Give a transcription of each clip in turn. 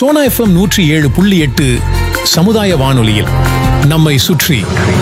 Sona FM நூற்றி ஏழு புள்ளி எட்டு சமுதாய வானொலியில் நம்மை சுற்றி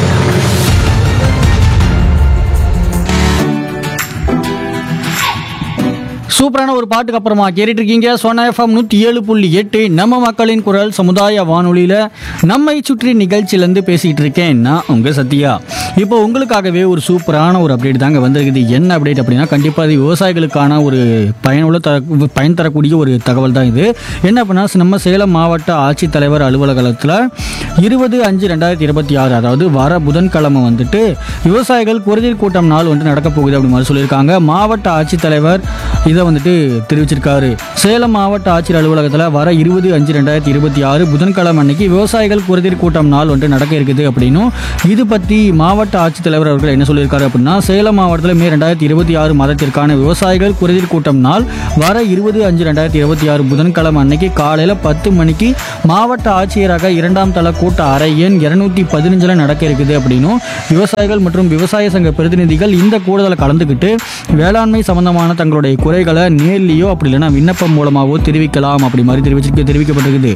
சூப்பரான ஒரு பாட்டுக்கு அப்புறமா கேட்டுட்டு இருக்கீங்க சோனா எஃப்எம் நூற்றி ஏழு புள்ளி எட்டு நம்ம மக்களின் குரல் சமுதாய வானொலியில் நம்மை சுற்றி நிகழ்ச்சியிலேருந்து பேசிகிட்டு இருக்கேன் நான் உங்கள் சத்யா இப்போ உங்களுக்காகவே ஒரு சூப்பரான ஒரு அப்டேட் தாங்க வந்திருக்குது என்ன அப்டேட் அப்படின்னா கண்டிப்பாக இது விவசாயிகளுக்கான ஒரு பயனுள்ள த பயன் தரக்கூடிய ஒரு தகவல் தான் இது என்ன அப்படின்னா நம்ம சேலம் மாவட்ட ஆட்சித்தலைவர் அலுவலகத்தில் இருபது அஞ்சு ரெண்டாயிரத்தி இருபத்தி ஆறு அதாவது வர புதன்கிழமை வந்துட்டு விவசாயிகள் குறைதீர் கூட்டம் நாள் வந்து நடக்க போகுது அப்படி மாதிரி சொல்லியிருக்காங்க மாவட்ட ஆட்சித்தலைவர் இதை வந்துட்டு தெரிவிச்சிருக்காரு சேலம் மாவட்ட ஆட்சியர் அலுவலகத்தில் வர இருபது அஞ்சு ரெண்டாயிரத்தி இருபத்தி ஆறு புதன்கிழமை அன்னைக்கு விவசாயிகள் குறைதீர் கூட்டம் நாள் வந்துட்டு நடக்க இருக்குது அப்படின்னும் இது பற்றி மாவட்ட ஆட்சித்தலைவர் அவர்கள் என்ன சொல்லியிருக்காரு அப்படின்னா சேலம் மாவட்டத்தில் மே ரெண்டாயிரத்தி இருபத்தி ஆறு மாதத்திற்கான விவசாயிகள் குறைதீர் கூட்டம் நாள் வர இருபது அஞ்சு ரெண்டாயிரத்தி இருபத்தி ஆறு புதன்கிழமை அன்னைக்கு காலையில் பத்து மணிக்கு மாவட்ட ஆட்சியராக இரண்டாம் தள கூட்ட அறை எண் இருநூத்தி பதினஞ்சில் நடக்க இருக்குது அப்படின்னும் விவசாயிகள் மற்றும் விவசாய சங்க பிரதிநிதிகள் இந்த கூடுதலை கலந்துக்கிட்டு வேளாண்மை சம்பந்தமான தங்களுடைய குறைகளை நேர்லேயோ அப்படி இல்லைன்னா விண்ணப்பம் மூலமாகவோ தெரிவிக்கலாம் அப்படி மாதிரி தெரிவிச்சு தெரிவிக்கப்பட்டிருக்குது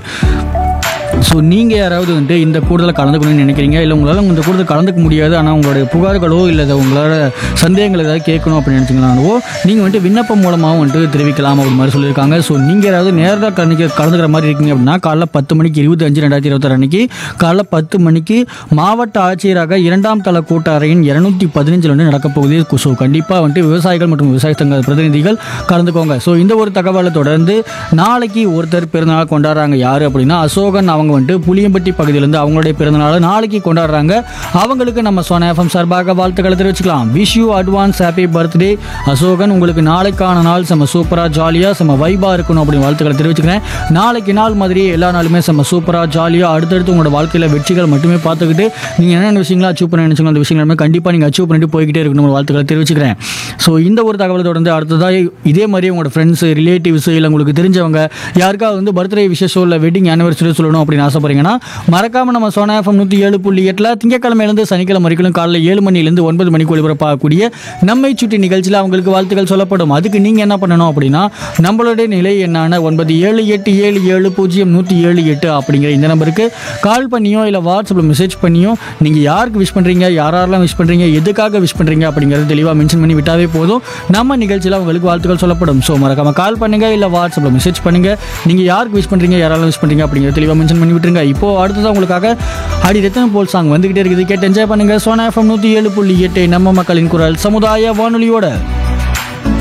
ஸோ நீங்கள் யாராவது வந்துட்டு இந்த கூடுதலை கலந்துக்கணும்னு நினைக்கிறீங்க இல்லை உங்களால் இந்த கூடுதல் கலந்துக்க முடியாது ஆனால் உங்களுடைய புகார்களோ இல்லை உங்களால் சந்தேகங்கள் ஏதாவது கேட்கணும் அப்படின்னு நினச்சிங்களானவோ நீங்கள் வந்துட்டு விண்ணப்பம் மூலமாகவும் வந்துட்டு தெரிவிக்கலாம் அப்படி மாதிரி சொல்லியிருக்காங்க ஸோ நீங்கள் யாராவது நேரத்தில் கலந்துக்க கலந்துக்கிற மாதிரி இருக்கீங்க அப்படின்னா காலைல பத்து மணிக்கு இருபத்தி அஞ்சு ரெண்டாயிரத்தி இருபத்தாறு அன்னைக்கு காலைல பத்து மணிக்கு மாவட்ட ஆட்சியராக இரண்டாம் தள கூட்ட அறையின் இரநூத்தி பதினஞ்சில் வந்து நடக்க போகுது ஸோ கண்டிப்பாக வந்துட்டு விவசாயிகள் மற்றும் விவசாய சங்க பிரதிநிதிகள் கலந்துக்கோங்க ஸோ இந்த ஒரு தகவலை தொடர்ந்து நாளைக்கு ஒருத்தர் பிறந்தநாள் கொண்டாடுறாங்க யார் அப்படின்னா அசோகன் அவங்க வந்துட்டு புளியம்பட்டி பகுதியிலேருந்து அவங்களுடைய பிறந்தநாளை நாளைக்கு கொண்டாடுறாங்க அவங்களுக்கு நம்ம சோனா எஃப்எம் சார்பாக வாழ்த்துக்களை தெரிவிச்சுக்கலாம் wish you advance happy birthday Ashokan உங்களுக்கு நாளைக்கான நாள் செம்ம சூப்பராக ஜாலியாக செம்ம வைபாக இருக்கணும் அப்படின்னு வாழ்த்துக்களை தெரிவிச்சுக்கிறேன் நாளைக்கு நாள் மாதிரி எல்லா நாளுமே செம்ம சூப்பராக ஜாலியாக அடுத்தடுத்து உங்களோட வாழ்க்கையில் வெற்றிகள் மட்டுமே பார்த்துக்கிட்டு நீங்கள் என்னென்ன விஷயங்களா அச்சீவ் பண்ண நினைச்சீங்களோ அந்த விஷயங்கள் எல்லாமே கண்டிப்பாக நீங்கள் அச்சீவ் பண்ணிட்டு போய்கிட்டே இருக்கணும் ஒரு வாழ்த்துக்களை தெரிவிச்சுக்கிறேன் ஸோ இந்த ஒரு தகவலை தொடர்ந்து அடுத்ததாக இதே மாதிரி உங்களோட ஃப்ரெண்ட்ஸ் ரிலேட்டிவ்ஸ் இல்லை உங்களுக்கு தெரிஞ்சவங்க யாருக்காவது வந்து பர்த்டே விசேஷம் இல்லை வெட்டிங் ஆனிவர்சரி சொல்லணும் அப்படின்னு ஆசைப்படுறீங்கன்னா மறக்காம நம்ம சோனா எஃப்எம் நூற்றி ஏழு புள்ளி எட்டில் திங்கக்கிழமையிலேருந்து சனிக்கிழமை வரைக்கும் காலைல ஏழு மணிலேருந்து ஒன்பது மணிக்கு ஒளிபரப்பாகக்கூடிய நம்மை சுற்றி நிகழ்ச்சியில் அவங்களுக்கு வாழ்த்துக்கள் சொல்லப்படும் அதுக்கு நீங்கள் என்ன பண்ணணும் அப்படின்னா நம்மளுடைய நிலை என்னான ஒன்பது ஏழு எட்டு ஏழு ஏழு பூஜ்ஜியம் நூற்றி ஏழு எட்டு அப்படிங்கிற இந்த நம்பருக்கு கால் பண்ணியோ இல்லை வாட்ஸ்அப்பில் மெசேஜ் பண்ணியோ நீங்கள் யாருக்கு விஷ் பண்ணுறீங்க யாரெல்லாம் விஷ் பண்ணுறீங்க எதுக்காக விஷ் பண்ணுறீங்க அப்படிங்கிறது தெளிவாக மென்ஷன் பண்ணி விட்டாவே போதும் நம்ம நிகழ்ச்சியில் உங்களுக்கு வாழ்த்துக்கள் சொல்லப்படும் ஸோ மறக்காம கால் பண்ணுங்க இல்லை வாட்ஸ்அப்பில் மெசேஜ் பண்ணுங்க நீங்கள் யாருக்கு விஷ் பண்ணுறீங்க யாரெல்லாம் விஷ் பண்ணுறீங்க அப்படிங்கிறத தெளிவாக மென்ஷன் பண்ணி விட்டுருங்க இப்போ அடுத்ததான் உங்களுக்காக அடி ரத்தன போல் சாங் வந்துகிட்டே இருக்குது கேட்டு என்ஜாய் பண்ணுங்க சோனா எஃப்எம் நூற்றி ஏழு புள்ளி எட்டு நம்ம மக்களின் குரல் சமுதாய வானொலியோட